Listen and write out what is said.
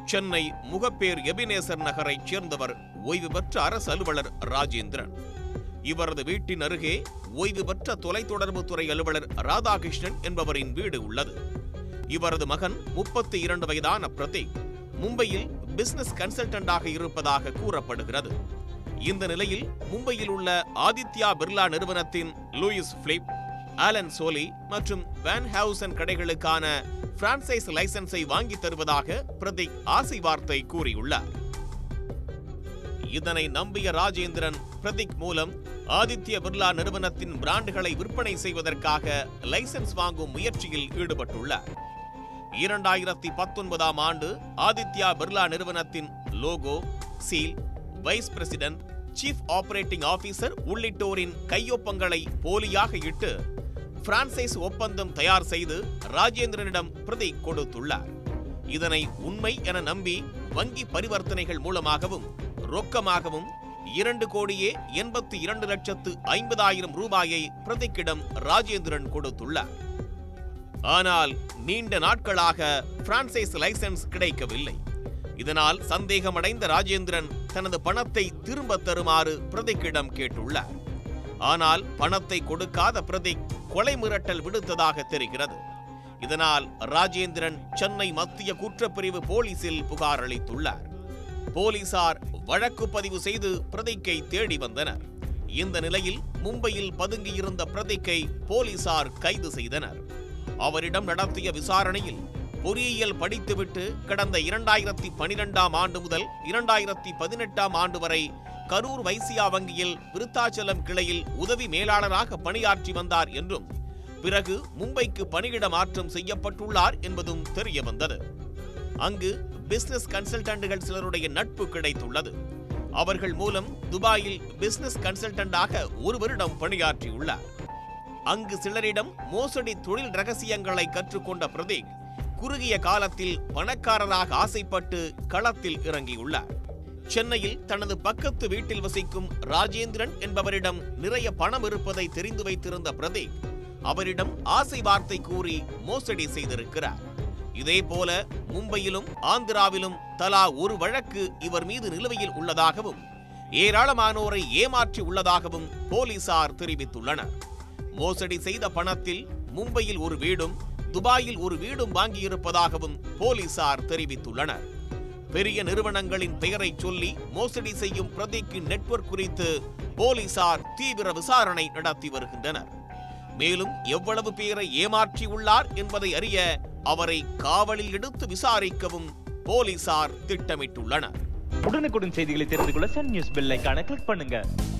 Chennai Mogappair Ebenezer நகரைச் சேர்ந்தவர் ஓய்வு பெற்ற அரசு அலுவலர் ராஜேந்திரன் இவரது வீட்டின் அருகே ஓய்வு பெற்ற தொலைத்தொடர்புத்துறை அலுவலர் ராதாகிருஷ்ணன் என்பவரின் வீடு உள்ளது இவரது மகன் முப்பத்தி இரண்டு வயதான பிரதீக் மும்பையில் பிசினஸ் கன்சல்டன்டாக இருப்பதாக கூறப்படுகிறது இந்த நிலையில் மும்பையில் உள்ள ஆதித்யா பிர்லா நிறுவனத்தின் லூயிஸ் பிலிப் ஆலன் சோலி மற்றும் வேன் ஹவுசன் கடைகளுக்கான பிரான்சைஸ் லைசன்ஸை வாங்கி தருவதாக பிரதீக் ஆசை வார்த்தை கூறியுள்ளார் இதனை நம்பிய ராஜேந்திரன் பிரதீக் மூலம் ஆதித்ய பிர்லா நிறுவனத்தின் பிராண்டுகளை விற்பனை செய்வதற்காக லைசென்ஸ் வாங்கும் முயற்சியில் ஈடுபட்டுள்ளார் இரண்டாயிரத்தி பத்தொன்பதாம் ஆண்டு ஆதித்யா பிர்லா நிறுவனத்தின் logo seal vice president chief operating officer உள்ளிட்டோரின் கையொப்பங்களை போலியாக இட்டு பிரான்சைஸ் ஒப்பந்தம் தயார் செய்து ராஜேந்திரனிடம் பிரதீக் கொடுத்துள்ளார் இதனை உண்மை என நம்பி வங்கி பரிவர்த்தனைகள் மூலமாகவும் ரொக்கமாகவும் இரண்டு கோடியே எண்பத்தி இரண்டு லட்சத்து ஐம்பதாயிரம் ரூபாயை பிரதிக்கிடம் ராஜேந்திரன் கொடுத்துள்ளார் ஆனால் நீண்ட நாட்களாக பிரான்சைஸ் லைசென்ஸ் கிடைக்கவில்லை இதனால் சந்தேகமடைந்த ராஜேந்திரன் தனது பணத்தை திரும்ப தருமாறு பிரதிக்கிடம் கேட்டுள்ளார் ஆனால் பணத்தை கொடுக்காத பிரதிக் கொலை மிரட்டல் விடுத்ததாக தெரிகிறது இதனால் ராஜேந்திரன் சென்னை மத்திய குற்றப்பிரிவு போலீசில் புகார் அளித்துள்ளார் போலீசார் வழக்கு பதிவு செய்து பிரதிக்கை தேடி வந்தனர் இந்த நிலையில் மும்பையில் பதுங்கியிருந்த பிரதிக்கை போலீசார் கைது செய்தனர் அவரிடம் நடத்திய விசாரணையில் பொறியியல் படித்துவிட்டு கடந்த இரண்டாயிரத்தி பனிரெண்டாம் ஆண்டு முதல் இரண்டாயிரத்தி பதினெட்டாம் ஆண்டு வரை கரூர் வைசியா வங்கியில் விருத்தாச்சலம் கிளையில் உதவி மேலாளராக பணியாற்றி வந்தார் என்றும் பிறகு மும்பைக்கு பணியிட மாற்றம் செய்யப்பட்டுள்ளார் என்பதும் தெரிய வந்தது அங்கு பிசினஸ் கன்சல்டன்ட்கள் சிலருடைய நட்பு கிடைத்துள்ளது அவர்கள் மூலம் துபாயில் பிசினஸ் கன்சல்டன்டாக ஒரு வருடம் பணியாற்றியுள்ளார் அங்கு சிலரிடம் மோசடி தொழில் ரகசியங்களை கற்றுக்கொண்ட பிரதீக் குறுகிய காலத்தில் பணக்காரராக ஆசைப்பட்டு களத்தில் இறங்கியுள்ளார் சென்னையில் தனது பக்கத்து வீட்டில் வசிக்கும் ராஜேந்திரன் என்பவரிடம் நிறைய பணம் இருப்பதை தெரிந்து வைத்திருந்த பிரதீக் அவரிடம் ஆசை வார்த்தை கூறி மோசடி செய்திருக்கிறார் இதேபோல மும்பையிலும் ஆந்திராவிலும் தலா ஒரு வழக்கு இவர் மீது நிலுவையில் உள்ளதாகவும் ஏராளமானோரை ஏமாற்றி உள்ளதாகவும் போலீசார் தெரிவித்துள்ளனர் மோசடி செய்த பணத்தில் மும்பையில் ஒரு வீடும் துபாயில் ஒரு வீடும் வாங்கியிருப்பதாகவும் போலீசார் தெரிவித்துள்ளனர் பெரிய நிறுவனங்களின் பெயரை சொல்லி மோசடி செய்யும் பிரதீக்கின் நெட்வொர்க் குறித்து போலீசார் தீவிர விசாரணை நடத்தி வருகின்றனர் மேலும் எவ்வளவு பேரை ஏமாற்றியுள்ளார் என்பதை அறிய அவரை காவலில் எடுத்து விசாரிக்கவும் போலீசார் திட்டமிட்டுள்ளனர் உடனுக்குடன் செய்திகளை தெரிந்து கொள்ள சன் நியூஸ் பெல் ஐகானை கிளிக் பண்ணுங்க